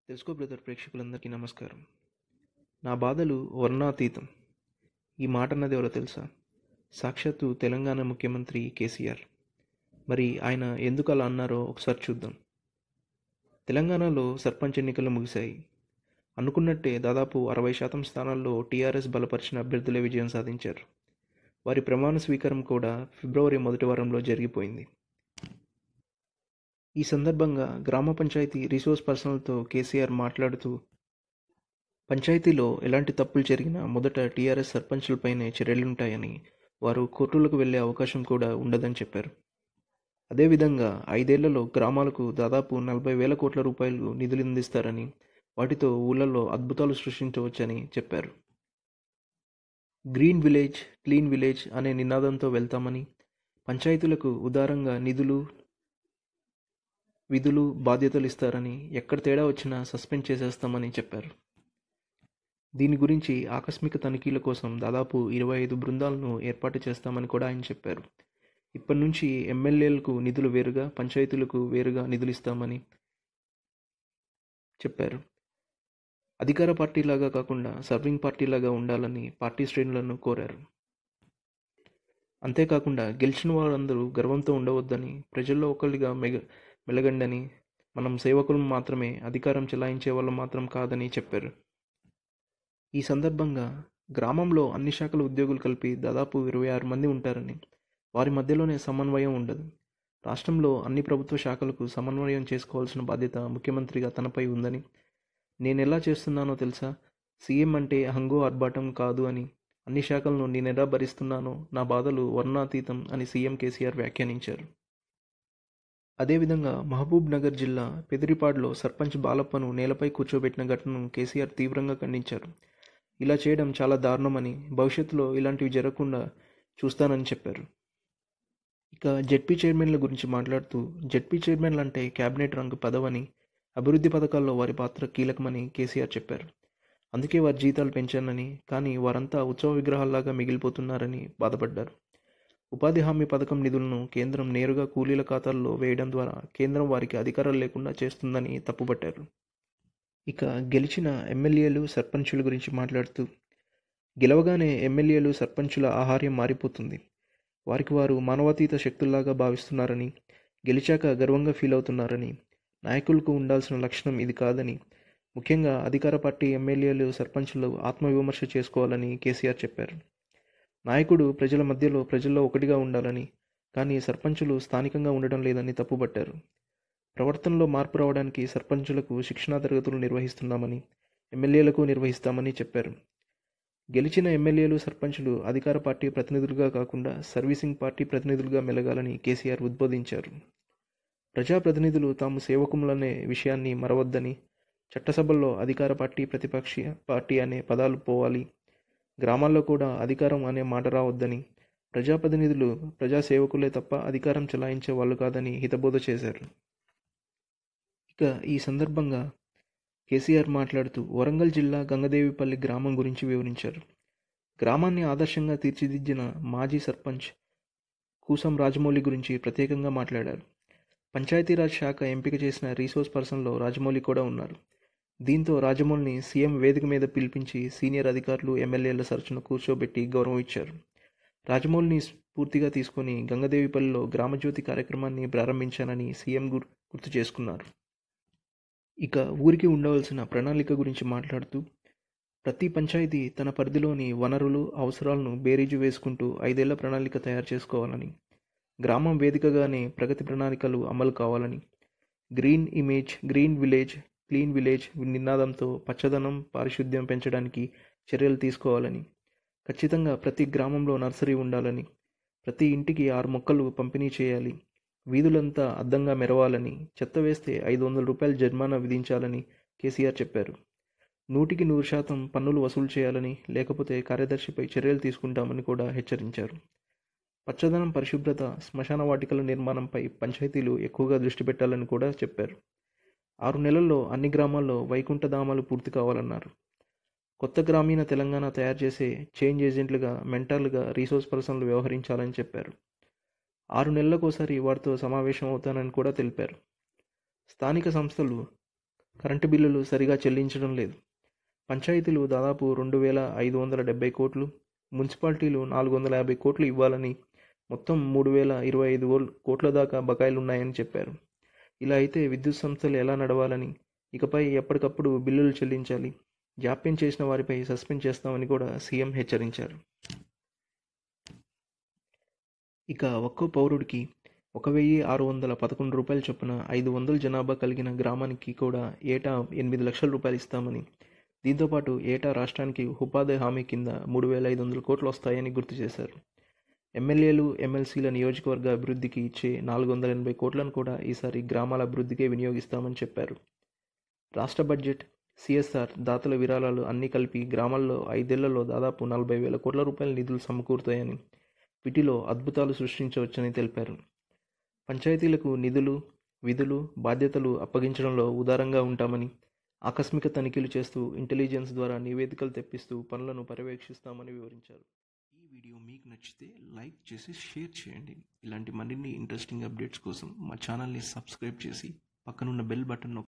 తెలుసుకో బ్రదర్ ప్రేక్షకులందరికీ నమస్కారం నా బాధలు వర్ణాతీతం ఈ మాట అన్నది ఎవరో తెలుసా సాక్షాత్తు తెలంగాణ ముఖ్యమంత్రి కేసీఆర్ మరి ఆయన ఎందుకు అలా అన్నారో ఒకసారి చూద్దాం తెలంగాణలో సర్పంచ్ ఎన్నికలు ముగిశాయి అనుకున్నట్టే దాదాపు అరవై శాతం స్థానాల్లో టీఆర్ఎస్ బలపరిచిన అభ్యర్థులే విజయం సాధించారు వారి ప్రమాణ స్వీకారం కూడా ఫిబ్రవరి మొదటి వారంలో జరిగిపోయింది ఈ సందర్భంగా గ్రామ పంచాయతీ రిసోర్స్ పర్సనల్తో కేసీఆర్ మాట్లాడుతూ పంచాయతీలో ఎలాంటి తప్పులు జరిగినా మొదట టీఆర్ఎస్ సర్పంచులపైనే చర్యలుంటాయని వారు కోర్టులకు వెళ్లే అవకాశం కూడా ఉండదని చెప్పారు అదేవిధంగా ఐదేళ్లలో గ్రామాలకు దాదాపు నలభై వేల కోట్ల రూపాయలు నిధులు అందిస్తారని వాటితో ఊళ్ళల్లో అద్భుతాలు సృష్టించవచ్చని చెప్పారు గ్రీన్ విలేజ్ క్లీన్ విలేజ్ అనే నినాదంతో వెళ్తామని పంచాయతీలకు ఉదారంగా నిధులు విధులు బాధ్యతలు ఇస్తారని ఎక్కడ తేడా వచ్చినా సస్పెండ్ చేసేస్తామని చెప్పారు దీని గురించి ఆకస్మిక తనిఖీల కోసం దాదాపు ఇరవై ఐదు బృందాలను ఏర్పాటు చేస్తామని కూడా ఆయన చెప్పారు ఇప్పటి నుంచి ఎమ్మెల్యేలకు నిధులు వేరుగా పంచాయతీలకు వేరుగా నిధులు ఇస్తామని చెప్పారు అధికార పార్టీలాగా కాకుండా సర్వింగ్ పార్టీలాగా ఉండాలని పార్టీ శ్రేణులను కోరారు అంతేకాకుండా గెలిచిన వారందరూ గర్వంతో ఉండవద్దని ప్రజల్లో ఒకరిగా మెగ మెలగండని మనం సేవకులు మాత్రమే అధికారం చెలాయించే వాళ్ళు మాత్రం కాదని చెప్పారు ఈ సందర్భంగా గ్రామంలో అన్ని శాఖల ఉద్యోగులు కలిపి దాదాపు ఇరవై ఆరు మంది ఉంటారని వారి మధ్యలోనే సమన్వయం ఉండదు రాష్ట్రంలో అన్ని ప్రభుత్వ శాఖలకు సమన్వయం చేసుకోవాల్సిన బాధ్యత ముఖ్యమంత్రిగా తనపై ఉందని నేను ఎలా చేస్తున్నానో తెలుసా సీఎం అంటే హంగు ఆర్భాటం కాదు అని అన్ని శాఖలను నేను ఎలా భరిస్తున్నానో నా బాధలు వర్ణాతీతం అని సీఎం కేసీఆర్ వ్యాఖ్యానించారు అదేవిధంగా మహబూబ్ నగర్ జిల్లా పెదిరిపాడులో సర్పంచ్ బాలప్పను నేలపై కూర్చోబెట్టిన ఘటనను కేసీఆర్ తీవ్రంగా ఖండించారు ఇలా చేయడం చాలా దారుణమని భవిష్యత్తులో ఇలాంటివి జరగకుండా చూస్తానని చెప్పారు ఇక జెడ్పీ చైర్మన్ల గురించి మాట్లాడుతూ జెడ్పీ చైర్మన్లు అంటే కేబినెట్ రంగు పదవని అభివృద్ధి పథకాల్లో వారి పాత్ర కీలకమని కేసీఆర్ చెప్పారు అందుకే వారి జీతాలు పెంచానని కానీ వారంతా ఉత్సవ విగ్రహాల్లాగా మిగిలిపోతున్నారని బాధపడ్డారు ఉపాధి హామీ పథకం నిధులను కేంద్రం నేరుగా కూలీల ఖాతాల్లో వేయడం ద్వారా కేంద్రం వారికి అధికారాలు లేకుండా చేస్తుందని తప్పుపట్టారు ఇక గెలిచిన ఎమ్మెల్యేలు సర్పంచుల గురించి మాట్లాడుతూ గెలవగానే ఎమ్మెల్యేలు సర్పంచుల ఆహార్యం మారిపోతుంది వారికి వారు మానవాతీత శక్తుల్లాగా భావిస్తున్నారని గెలిచాక గర్వంగా ఫీల్ అవుతున్నారని నాయకులకు ఉండాల్సిన లక్షణం ఇది కాదని ముఖ్యంగా అధికార పార్టీ ఎమ్మెల్యేలు సర్పంచులు ఆత్మవిమర్శ చేసుకోవాలని కేసీఆర్ చెప్పారు నాయకుడు ప్రజల మధ్యలో ప్రజల్లో ఒకటిగా ఉండాలని కానీ సర్పంచులు స్థానికంగా ఉండడం లేదని తప్పుపట్టారు ప్రవర్తనలో మార్పు రావడానికి సర్పంచులకు శిక్షణా తరగతులు నిర్వహిస్తున్నామని ఎమ్మెల్యేలకు నిర్వహిస్తామని చెప్పారు గెలిచిన ఎమ్మెల్యేలు సర్పంచులు అధికార పార్టీ ప్రతినిధులుగా కాకుండా సర్వీసింగ్ పార్టీ ప్రతినిధులుగా మెలగాలని కేసీఆర్ ఉద్బోధించారు ప్రజాప్రతినిధులు తాము సేవకులనే విషయాన్ని మరవద్దని చట్టసభల్లో అధికార పార్టీ ప్రతిపక్ష పార్టీ అనే పదాలు పోవాలి గ్రామాల్లో కూడా అధికారం అనే మాట రావద్దని ప్రజాప్రతినిధులు ప్రజాసేవకులే తప్ప అధికారం చెలాయించే వాళ్ళు కాదని హితబోధ చేశారు ఇక ఈ సందర్భంగా కేసీఆర్ మాట్లాడుతూ వరంగల్ జిల్లా గంగదేవిపల్లి గ్రామం గురించి వివరించారు గ్రామాన్ని ఆదర్శంగా తీర్చిదిద్దిన మాజీ సర్పంచ్ కూసం రాజమౌళి గురించి ప్రత్యేకంగా మాట్లాడారు పంచాయతీరాజ్ శాఖ ఎంపిక చేసిన రీసోర్స్ పర్సన్లో రాజమౌళి కూడా ఉన్నారు దీంతో రాజమౌళిని సీఎం వేదిక మీద పిలిపించి సీనియర్ అధికారులు ఎమ్మెల్యేల సరచన కూర్చోబెట్టి గౌరవం ఇచ్చారు రాజమౌళిని స్ఫూర్తిగా తీసుకుని గంగదేవిపల్లిలో గ్రామజ్యోతి కార్యక్రమాన్ని ప్రారంభించానని సీఎం గుర్తు చేసుకున్నారు ఇక ఊరికి ఉండవలసిన ప్రణాళిక గురించి మాట్లాడుతూ ప్రతి పంచాయతీ తన పరిధిలోని వనరులు అవసరాలను బేరీజు వేసుకుంటూ ఐదేళ్ల ప్రణాళిక తయారు చేసుకోవాలని గ్రామం వేదికగానే ప్రగతి ప్రణాళికలు అమలు కావాలని green image green village clean village నినాదంతో పచ్చదనం పారిశుద్ధ్యం పెంచడానికి చర్యలు తీసుకోవాలని ఖచ్చితంగా ప్రతి గ్రామంలో నర్సరీ ఉండాలని ప్రతి ఇంటికి ఆరు మొక్కలు పంపిణీ చేయాలి వీధులంతా అద్దంగా మెరవాలని చెత్త వేస్తే ఐదు వందల రూపాయల జరిమానా విధించాలని కేసీఆర్ చెప్పారు నూటికి నూరు శాతం పన్నులు వసూలు చేయాలని లేకపోతే కార్యదర్శిపై చర్యలు తీసుకుంటామని కూడా హెచ్చరించారు పచ్చదనం పరిశుభ్రత శ్మశాన వాటికల నిర్మాణంపై పంచాయతీలు ఎక్కువగా దృష్టి పెట్టాలని కూడా చెప్పారు ఆరు నెలల్లో అన్ని గ్రామాల్లో వైకుంఠధామాలు పూర్తి కావాలన్నారు కొత్త గ్రామీణ తెలంగాణ తయారు చేసే చేంజ్ ఏజెంట్లుగా మెంటర్లుగా రీసోర్స్ పర్సన్లు వ్యవహరించాలని చెప్పారు ఆరు నెలలకోసారి వారితో సమావేశం అవుతానని కూడా తెలిపారు స్థానిక సంస్థలు కరెంటు బిల్లులు సరిగా చెల్లించడం లేదు పంచాయతీలు దాదాపు రెండు వేల ఐదు వందల డెబ్బై కోట్లు మున్సిపాలిటీలు నాలుగు వందల యాభై కోట్లు ఇవ్వాలని మొత్తం మూడు వేల ఇరవై ఐదు కోట్ల దాకా బకాయిలు ఉన్నాయని చెప్పారు ఇలా అయితే విద్యుత్ సంస్థలు ఎలా నడవాలని ఇకపై ఎప్పటికప్పుడు బిల్లులు చెల్లించాలి జాప్యం చేసిన వారిపై సస్పెండ్ చేస్తామని కూడా సీఎం హెచ్చరించారు ఇక ఒక్కో పౌరుడికి ఒక వెయ్యి ఆరు వందల పదకొండు రూపాయల చొప్పున ఐదు వందల జనాభా కలిగిన గ్రామానికి కూడా ఏటా ఎనిమిది లక్షల రూపాయలు ఇస్తామని దీంతోపాటు ఏటా రాష్ట్రానికి ఉపాధి హామీ కింద మూడు వేల ఐదు వందల కోట్లు వస్తాయని గుర్తు చేశారు ఎమ్మెల్యేలు ఎమ్మెల్సీల నియోజకవర్గ అభివృద్ధికి ఇచ్చే నాలుగు వందల ఎనభై కోట్లను కూడా ఈసారి గ్రామాల అభివృద్ధికే వినియోగిస్తామని చెప్పారు రాష్ట్ర బడ్జెట్ సిఎస్ఆర్ దాతల విరాళాలు అన్నీ కలిపి గ్రామాల్లో ఐదేళ్లలో దాదాపు నలభై వేల కోట్ల రూపాయల నిధులు సమకూరుతాయని వీటిలో అద్భుతాలు సృష్టించవచ్చని తెలిపారు పంచాయతీలకు నిధులు విధులు బాధ్యతలు అప్పగించడంలో ఉదారంగా ఉంటామని ఆకస్మిక తనిఖీలు చేస్తూ ఇంటెలిజెన్స్ ద్వారా నివేదికలు తెప్పిస్తూ పనులను పర్యవేక్షిస్తామని వివరించారు ఈ వీడియో మీకు నచ్చితే లైక్ చేసి షేర్ చేయండి ఇలాంటి మరిన్ని ఇంట్రెస్టింగ్ అప్డేట్స్ కోసం మా ఛానల్ని సబ్స్క్రైబ్ చేసి పక్కనున్న బెల్ బటన్